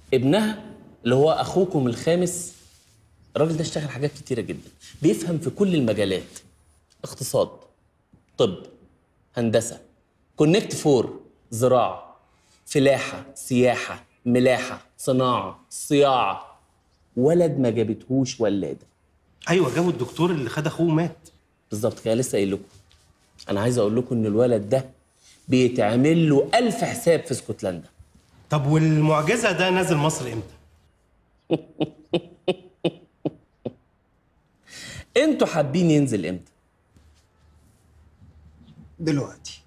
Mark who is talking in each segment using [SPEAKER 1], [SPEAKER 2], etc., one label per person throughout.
[SPEAKER 1] ابنها اللي هو اخوكم الخامس الراجل ده اشتغل حاجات كتيره جدا بيفهم في كل المجالات اقتصاد طب هندسه كونكت فور زراعه فلاحه سياحه ملاحه صناعه صياعه ولد ما جابتهوش ولاده
[SPEAKER 2] ايوه جابوا الدكتور اللي خد اخوه مات
[SPEAKER 1] بالظبط كده لسه قايل لكم انا عايز اقول لكم ان الولد ده بيتعمل له ألف حساب في اسكتلندا
[SPEAKER 2] طب والمعجزه ده نازل مصر امتى
[SPEAKER 1] انتوا حابين ينزل امتى
[SPEAKER 3] دلوقتي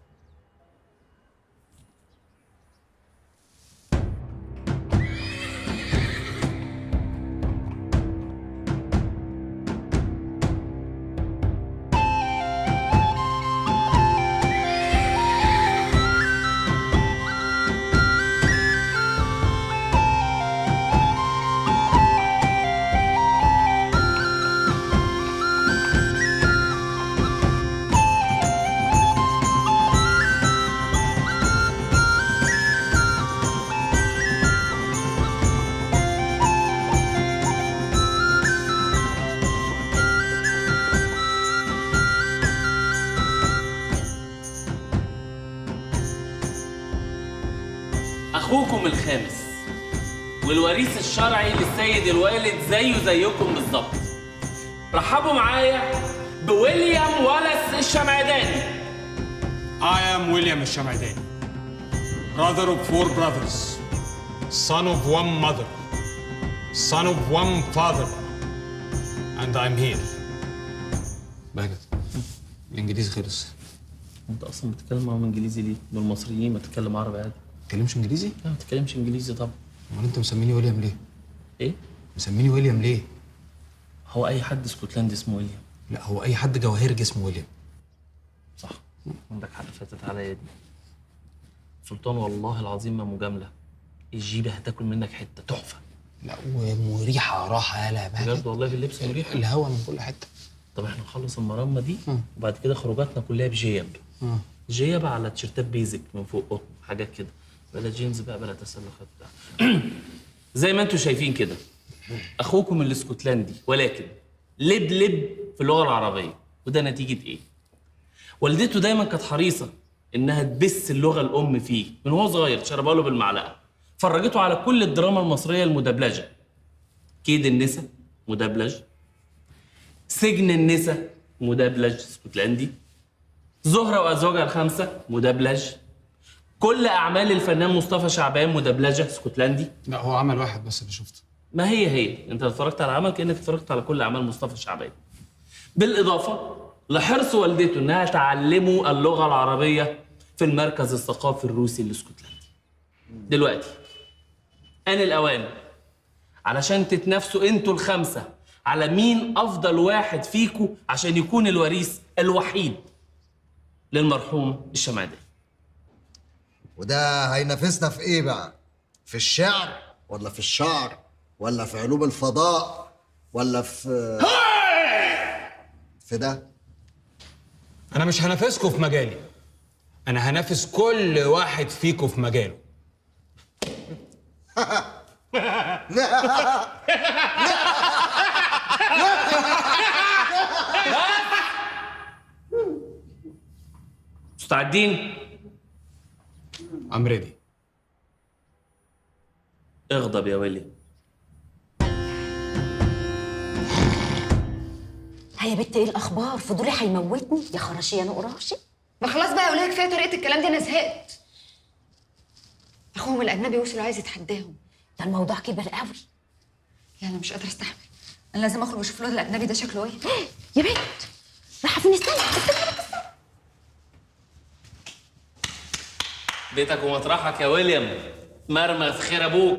[SPEAKER 1] اخوكم الخامس والوريث الشرعي للسيد الوالد زيه زيكم بالظبط رحبوا معايا بويليام ولس الشمعداني
[SPEAKER 4] I am William الشمعداني brother of four brothers son of one mother son of one father and I'm here
[SPEAKER 5] بهجت الانجليزي خلص
[SPEAKER 1] انت اصلا بتتكلم معاهم انجليزي ليه؟ دول المصريين ما تتكلم عربي عادي
[SPEAKER 5] ما تتكلمش انجليزي
[SPEAKER 1] لا ما تتكلمش انجليزي طبعا
[SPEAKER 5] امال انت مسميني ويليام ليه
[SPEAKER 1] ايه؟
[SPEAKER 5] مسميني ويليام ليه
[SPEAKER 1] هو اي حد اسكتلندي اسمه ويليام
[SPEAKER 5] لا هو اي حد جواهرجي اسمه ويليام
[SPEAKER 1] صح عندك حق فاتت عليا دي سلطان والله العظيم ما مجامله الجيبه هتاكل منك حته تحفه
[SPEAKER 5] لا ومريحه راحه يالا
[SPEAKER 1] بجد
[SPEAKER 5] بهجت
[SPEAKER 1] والله في اللبس مريح
[SPEAKER 5] الهوا من كل حته
[SPEAKER 1] طب احنا نخلص المرمى دي وبعد كده خروجاتنا كلها بجيب جيب على تيشيرتات بيزك من فوق قطن حاجات كده بلا جينز بقى بلا تسلخات بتاع زي ما انتم شايفين كده اخوكم الاسكتلندي ولكن لب لب في اللغه العربيه وده نتيجه ايه والدته دايما كانت حريصه انها تبث اللغه الام فيه من هو صغير شربها له بالمعلقه فرجته على كل الدراما المصريه المدبلجه كيد النسا مدبلج سجن النسا مدبلج اسكتلندي زهرة وأزواجها الخمسة مدبلج كل أعمال الفنان مصطفى شعبان مدبلجة اسكتلندي
[SPEAKER 5] لا هو عمل واحد بس اللي شفته
[SPEAKER 1] ما هي هي انت اتفرجت على عمل كانك اتفرجت على كل اعمال مصطفى شعبان بالاضافه لحرص والدته انها تعلمه اللغه العربيه في المركز الثقافي الروسي الاسكتلندي دلوقتي ان الاوان علشان تتنافسوا انتوا الخمسه على مين افضل واحد فيكم عشان يكون الوريث الوحيد للمرحوم الشمعداني
[SPEAKER 3] وده هينافسنا في ايه بقى؟ في الشعر ولا في الشعر ولا في علوم الفضاء ولا في في ده؟
[SPEAKER 4] انا مش هنافسكم في مجالي انا هنافس كل واحد فيكم في مجاله
[SPEAKER 1] مستعدين
[SPEAKER 5] ام ريدي
[SPEAKER 1] اغضب يا ويلي
[SPEAKER 6] هيا يا بت ايه الاخبار فضولي هيموتني يا خراشي يا نقراشي
[SPEAKER 7] ما خلاص بقى يا وليه كفايه طريقه الكلام دي انا زهقت اخوهم الاجنبي وصل عايز يتحداهم
[SPEAKER 6] ده الموضوع كبر قوي
[SPEAKER 7] لا انا مش قادره استحمل انا لازم اخرج واشوف الواد الاجنبي ده شكله ايه
[SPEAKER 6] يا بنت رايحه فين استنى استنى
[SPEAKER 1] بيتك ومطرحك يا ويليام مرمى في خير ابوك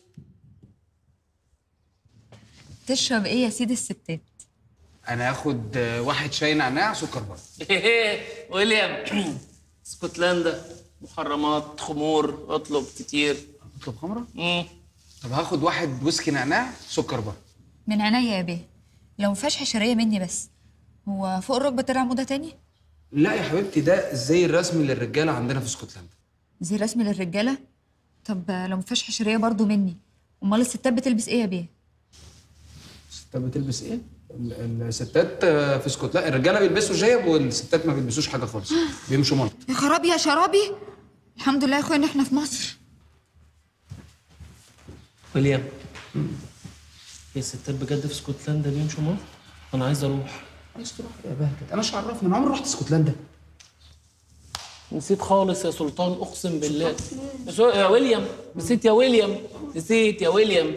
[SPEAKER 7] تشرب ايه يا سيد الستات
[SPEAKER 5] انا هاخد آه، واحد شاي نعناع سكر بره
[SPEAKER 1] ويليام اسكتلندا محرمات خمور اطلب كتير
[SPEAKER 5] اطلب خمره
[SPEAKER 1] مم.
[SPEAKER 5] طب هاخد واحد ويسكي نعناع سكر بره
[SPEAKER 7] من عينيا يا بيه لو ما فيهاش حشريه مني بس هو فوق الركبه طلع موضه تاني
[SPEAKER 5] لا يا حبيبتي ده الزي الرسمي للرجاله عندنا في اسكتلندا
[SPEAKER 7] زي رسمي للرجاله طب لو ما فيهاش حشريه برضو مني
[SPEAKER 8] امال الستات بتلبس ايه يا بيه
[SPEAKER 5] الستات بتلبس ايه؟ ال- الستات آه، في اسكتلندا الرجاله بيلبسوا جيب والستات ما بيلبسوش حاجه خالص بيمشوا ملط
[SPEAKER 8] يا خرابي يا شرابي الحمد لله يا اخويا ان احنا في مصر
[SPEAKER 1] ويليام هي الستات بجد في اسكتلندا بيمشوا مصر انا عايز اروح
[SPEAKER 5] عايز تروح يا بهجت انا مش عرفني انا عمري رحت اسكتلندا
[SPEAKER 1] نسيت خالص يا سلطان اقسم بالله يا سو- يا ويليام نسيت يا ويليام نسيت يا ويليام